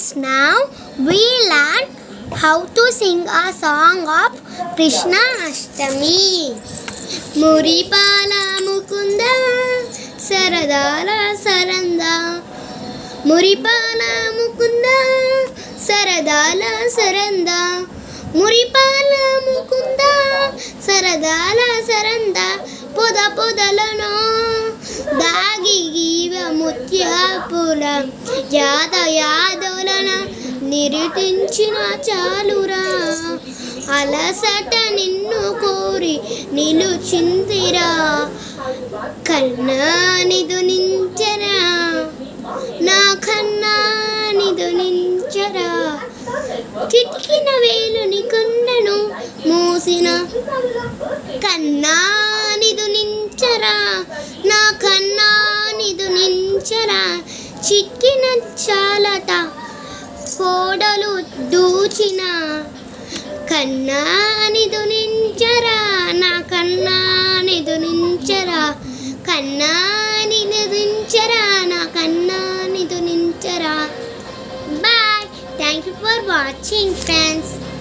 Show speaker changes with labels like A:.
A: Friends, now we learn how to sing a song of Krishna Ashtami. మురిపాల ముకుంద సరదాల సరంద మురిపాల ముకుంద సరదాల సరంద మురిపాల ముకుంద సరదాల సరంద పొద పొదలను దాగి గీవ ముత్యాపుల యాద యాదవులన నిరుటించిన చాలురా అలసట నిన్ను కోరి నిలుచిందిరా కన్నా నిదునించరా నా కన్నా నిదునించరా చిటికిన వేలుని కన్నను మూసిన కన్నా నిదునించరా నా కన్నా నిదునించరా చిక్కిన చాలట కోడలు దూచిన కన్నా నిదునించరా నా కన్నా నిదునించరా కన్నా నిదునించరా నా కన్నా నిదునించరా bye thank you for watching friends